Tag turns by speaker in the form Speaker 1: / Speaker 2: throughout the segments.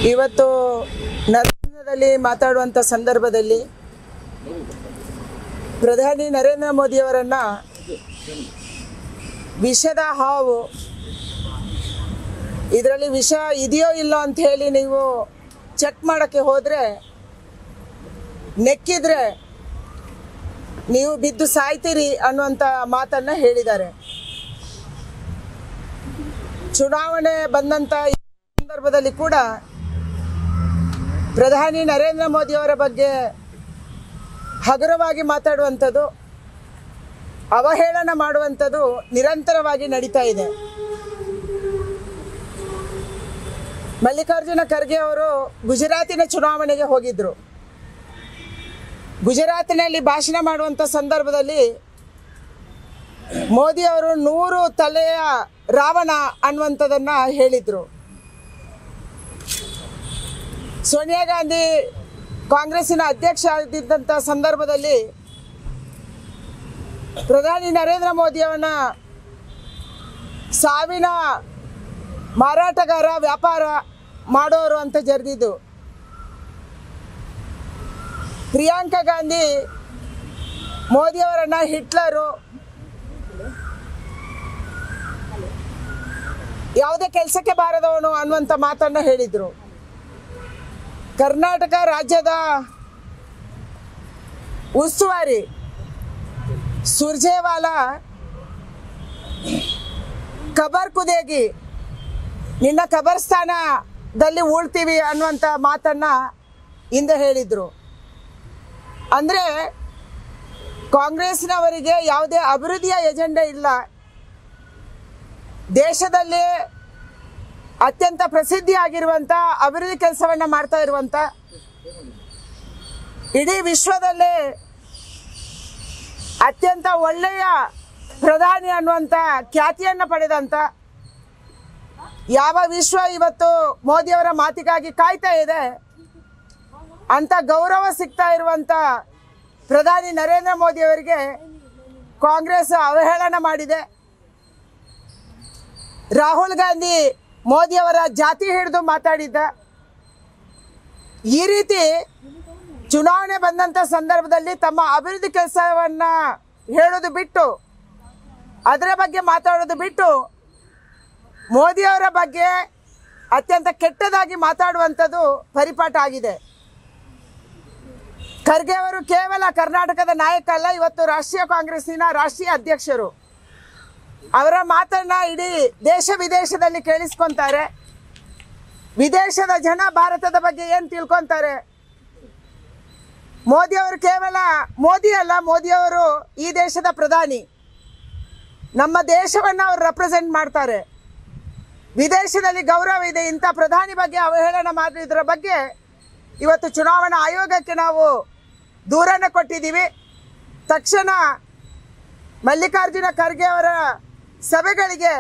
Speaker 1: ಇವತ್ತು ನರೇಂದ್ರದಲ್ಲಿ ಮಾತಾಡುವಂಥ ಸಂದರ್ಭದಲ್ಲಿ ಪ್ರಧಾನಿ ನರೇಂದ್ರ ಮೋದಿಯವರನ್ನ ವಿಷದ ಹಾವು ಇದರಲ್ಲಿ ವಿಷ ಇದೆಯೋ ಇಲ್ಲೋ ಅಂತ ಹೇಳಿ ನೀವು ಚೆಕ್ ಮಾಡೋಕ್ಕೆ ಹೋದರೆ ನೆಕ್ಕಿದ್ರೆ ನೀವು ಬಿದ್ದು ಸಾಯ್ತೀರಿ ಅನ್ನುವಂಥ ಮಾತನ್ನು ಹೇಳಿದ್ದಾರೆ ಚುನಾವಣೆ ಬಂದಂಥ ಈ ಸಂದರ್ಭದಲ್ಲಿ ಕೂಡ ಪ್ರಧಾನಿ ನರೇಂದ್ರ ಮೋದಿಯವರ ಬಗ್ಗೆ ಹಗುರವಾಗಿ ಮಾತಾಡುವಂಥದ್ದು ಅವಹೇಳನ ಮಾಡುವಂಥದ್ದು ನಿರಂತರವಾಗಿ ನಡೀತಾ ಇದೆ ಮಲ್ಲಿಕಾರ್ಜುನ ಖರ್ಗೆ ಅವರು ಗುಜರಾತಿನ ಚುನಾವಣೆಗೆ ಹೋಗಿದ್ರು ಗುಜರಾತಿನಲ್ಲಿ ಭಾಷಣ ಮಾಡುವಂಥ ಸಂದರ್ಭದಲ್ಲಿ ಮೋದಿ ಅವರು ನೂರು ತಲೆಯ ರಾವಣ ಅನ್ನುವಂಥದ್ದನ್ನು ಹೇಳಿದರು ಸೋನಿಯಾ ಗಾಂಧಿ ಕಾಂಗ್ರೆಸ್ಸಿನ ಅಧ್ಯಕ್ಷ ಆಗಿದ್ದಂಥ ಸಂದರ್ಭದಲ್ಲಿ ಪ್ರಧಾನಿ ನರೇಂದ್ರ ಮೋದಿಯವನ್ನ ಸಾವಿನ ಮಾರಾಟಗಾರ ವ್ಯಾಪಾರ ಮಾಡೋರು ಅಂತ ಜರಿದಿದ್ದು ಪ್ರಿಯಾಂಕಾ ಗಾಂಧಿ ಮೋದಿಯವರನ್ನ ಹಿಟ್ಲರು ಯಾವುದೇ ಕೆಲಸಕ್ಕೆ ಬಾರದವನು ಅನ್ನುವಂಥ ಮಾತನ್ನ ಹೇಳಿದರು ಕರ್ನಾಟಕ ರಾಜ್ಯದ ಉಸ್ತುವಾರಿ ಸುರ್ಜೇವಾಲಾ ಕಬರ್ ಕುದೇಗಿ ನಿನ್ನ ಕಬರ್ಸ್ಥಾನದಲ್ಲಿ ಉಳ್ತೀವಿ ಅನ್ನುವಂಥ ಮಾತನ್ನ ಹಿಂದೆ ಹೇಳಿದರು ಅಂದರೆ ಕಾಂಗ್ರೆಸ್ನವರಿಗೆ ಯಾವುದೇ ಅಭಿವೃದ್ಧಿಯ ಎಜೆಂಡಾ ಇಲ್ಲ ದೇಶದಲ್ಲಿ ಅತ್ಯಂತ ಪ್ರಸಿದ್ಧಿ ಆಗಿರುವಂಥ ಅಭಿವೃದ್ಧಿ ಕೆಲಸವನ್ನು ಮಾಡ್ತಾ ಇರುವಂಥ ಇಡೀ ವಿಶ್ವದಲ್ಲೇ ಅತ್ಯಂತ ಒಳ್ಳೆಯ ಪ್ರಧಾನಿ ಅನ್ನುವಂಥ ಖ್ಯಾತಿಯನ್ನು ಪಡೆದಂಥ ಯಾವ ವಿಶ್ವ ಇವತ್ತು ಮೋದಿಯವರ ಮಾತಿಗಾಗಿ ಕಾಯ್ತಾ ಇದೆ ಅಂತ ಗೌರವ ಸಿಗ್ತಾ ಇರುವಂಥ ಪ್ರಧಾನಿ ನರೇಂದ್ರ ಮೋದಿಯವರಿಗೆ ಕಾಂಗ್ರೆಸ್ ಅವಹೇಳನ ಮಾಡಿದೆ ರಾಹುಲ್ ಗಾಂಧಿ ಮೋದಿಯವರ ಜಾತಿ ಹಿಡಿದು ಮಾತಾಡಿದ್ದ ಈ ರೀತಿ ಚುನಾವಣೆ ಬಂದಂಥ ಸಂದರ್ಭದಲ್ಲಿ ತಮ್ಮ ಅಭಿವೃದ್ಧಿ ಕೆಲಸವನ್ನ ಹೇಳೋದು ಬಿಟ್ಟು ಅದರ ಬಗ್ಗೆ ಮಾತಾಡೋದು ಬಿಟ್ಟು ಮೋದಿಯವರ ಬಗ್ಗೆ ಅತ್ಯಂತ ಕೆಟ್ಟದಾಗಿ ಮಾತಾಡುವಂಥದ್ದು ಪರಿಪಾಠ ಆಗಿದೆ ಖರ್ಗೆ ಅವರು ಕೇವಲ ಕರ್ನಾಟಕದ ನಾಯಕ ಅಲ್ಲ ಇವತ್ತು ರಾಷ್ಟ್ರೀಯ ಕಾಂಗ್ರೆಸ್ಸಿನ ರಾಷ್ಟ್ರೀಯ ಅಧ್ಯಕ್ಷರು ಅವರ ಮಾತನ್ನ ಇಡೀ ದೇಶ ವಿದೇಶದಲ್ಲಿ ಕೇಳಿಸ್ಕೊಂತಾರೆ ವಿದೇಶದ ಜನ ಭಾರತದ ಬಗ್ಗೆ ಏನು ತಿಳ್ಕೊಂತಾರೆ ಮೋದಿಯವರು ಕೇವಲ ಮೋದಿ ಅಲ್ಲ ಮೋದಿಯವರು ಈ ದೇಶದ ಪ್ರಧಾನಿ ನಮ್ಮ ದೇಶವನ್ನು ಅವರು ರೆಪ್ರೆಸೆಂಟ್ ಮಾಡ್ತಾರೆ ವಿದೇಶದಲ್ಲಿ ಗೌರವ ಇದೆ ಇಂಥ ಪ್ರಧಾನಿ ಬಗ್ಗೆ ಅವಹೇಳನ ಮಾಡಿದ್ರ ಬಗ್ಗೆ ಇವತ್ತು ಚುನಾವಣಾ ಆಯೋಗಕ್ಕೆ ನಾವು ದೂರನ್ನು ಕೊಟ್ಟಿದ್ದೀವಿ ತಕ್ಷಣ ಮಲ್ಲಿಕಾರ್ಜುನ ಖರ್ಗೆ ಅವರ ಸಭೆಗಳಿಗೆ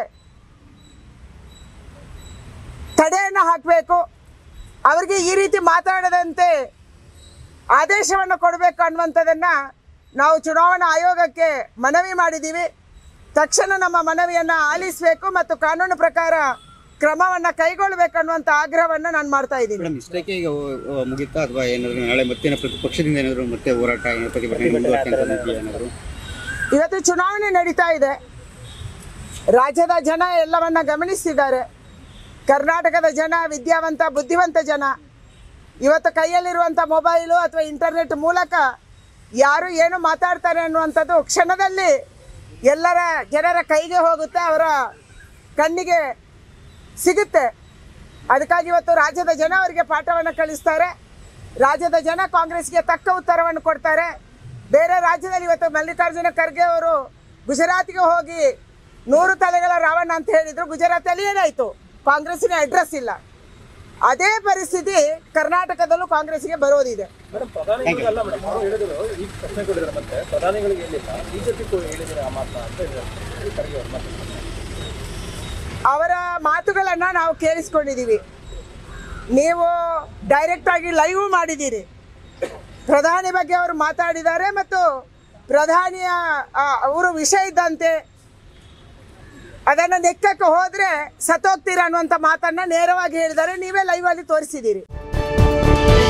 Speaker 1: ತಡೆಯನ್ನು ಹಾಕಬೇಕು ಅವರಿಗೆ ಈ ರೀತಿ ಮಾತಾಡದಂತೆ ಆದೇಶವನ್ನು ಕೊಡಬೇಕು ಅನ್ನುವಂಥದ್ದನ್ನು ನಾವು ಚುನಾವಣಾ ಆಯೋಗಕ್ಕೆ ಮನವಿ ಮಾಡಿದ್ದೀವಿ ತಕ್ಷಣ ನಮ್ಮ ಮನವಿಯನ್ನು ಆಲಿಸಬೇಕು ಮತ್ತು ಕಾನೂನು ಪ್ರಕಾರ ಕ್ರಮವನ್ನು ಕೈಗೊಳ್ಳಬೇಕು ಅನ್ನುವಂಥ ಆಗ್ರಹವನ್ನು ನಾನು ಮಾಡ್ತಾ ಇದ್ದೀನಿ
Speaker 2: ಮೇಡಮ್ ಇಷ್ಟಕ್ಕೆ ಈಗ ಅಹ್, ಮುಗಿತಾ ಅಥವಾ ಏನಾದ್ರು ನಾಳೆ ಮತ್ತೆ ಪಕ್ಷದಿಂದ ಏನಾದ್ರು ಮತ್ತೆ ಹೋರಾಟ ಏನಾದ್ರು ಪ್ರತಿಭಟನೆ ಮುಂದುವರ್ಸಂತ ಏನಾದ್ರು
Speaker 1: ಇವತ್ತು ಚುನಾವಣೆ ನಡೀತಾ ಇದೆ ರಾಜ್ಯದ ಜನ ಎಲ್ಲವನ್ನ ಗಮನಿಸ್ತಿದ್ದಾರೆ ಕರ್ನಾಟಕದ ಜನ ವಿದ್ಯಾವಂತ ಬುದ್ಧಿವಂತ ಜನ ಇವತ್ತು ಕೈಯಲ್ಲಿರುವಂಥ ಮೊಬೈಲು ಅಥವಾ ಇಂಟರ್ನೆಟ್ ಮೂಲಕ ಯಾರು ಏನು ಮಾತಾಡ್ತಾರೆ ಅನ್ನುವಂಥದ್ದು ಕ್ಷಣದಲ್ಲಿ ಎಲ್ಲರ ಜನರ ಕೈಗೆ ಹೋಗುತ್ತೆ ಅವರ ಕಣ್ಣಿಗೆ ಸಿಗುತ್ತೆ ಅದಕ್ಕಾಗಿ ಇವತ್ತು ರಾಜ್ಯದ ಜನ ಅವರಿಗೆ ಪಾಠವನ್ನು ಕಲಿಸ್ತಾರೆ ರಾಜ್ಯದ ಜನ ಕಾಂಗ್ರೆಸ್ಗೆ ತಕ್ಕ ಉತ್ತರವನ್ನು ಕೊಡ್ತಾರೆ ಬೇರೆ ರಾಜ್ಯದಲ್ಲಿ ಇವತ್ತು ಮಲ್ಲಿಕಾರ್ಜುನ ಖರ್ಗೆ ಅವರು ಗುಜರಾತ್ಗೆ ಹೋಗಿ ನೂರು ತಲೆಗಳ ರಾವಣ ಅಂತ ಹೇಳಿದ್ರು ಗುಜರಾತಲ್ಲಿ ಏನಾಯಿತು ಕಾಂಗ್ರೆಸ್ಸಿನ ಅಡ್ರೆಸ್ ಇಲ್ಲ ಅದೇ ಪರಿಸ್ಥಿತಿ ಕರ್ನಾಟಕದಲ್ಲೂ ಕಾಂಗ್ರೆಸ್ಗೆ ಬರೋದಿದೆ
Speaker 3: ಮೇಡಮ್ ಪ್ರಧಾನಿಗಳಿಗೆಲ್ಲ ಮೇಡಮ್ ಅವರು ಹೇಳಿದ್ರು ಈಗ ಪ್ರಶ್ನೆ ಕೊಟ್ಟಿದ್ದಾರೆ ಮತ್ತೆ ಪ್ರಧಾನಿಗಳಿಗೆ ಹೇಳಿಲ್ಲ ಬಿಜೆಪಿ ಹೇಳಿದ್ದಾರೆ ಆ ಮಾತನ್ನ ಅಂತ ಹೇಳಿದ್ದಾರೆ ಖರ್ಗೆ ಅವ್ರ ಮಾತು
Speaker 1: ಅವರ ಮಾತುಗಳನ್ನು ನಾವು ಕೇಳಿಸ್ಕೊಂಡಿದ್ದೀವಿ ನೀವು ಡೈರೆಕ್ಟ್ ಆಗಿ ಲೈವ್ ಮಾಡಿದ್ದೀರಿ ಪ್ರಧಾನಿ ಬಗ್ಗೆ ಅವರು ಮಾತಾಡಿದ್ದಾರೆ ಮತ್ತು ಪ್ರಧಾನಿಯ ಆ, ಅವರು ವಿಷಯ ಇದ್ದಂತೆ ಅದನ್ನ ನೆಕ್ಕಕ್ಕೆ ಹೋದ್ರೆ ಸತ್ತೋಗ್ತೀರಾ ಅನ್ನುವಂಥ ಮಾತನ್ನ ನೇರವಾಗಿ ಹೇಳಿದ್ದಾರೆ ನೀವೇ ಲೈವ್ ಅಲ್ಲಿ ತೋರಿಸಿದ್ದೀರಿ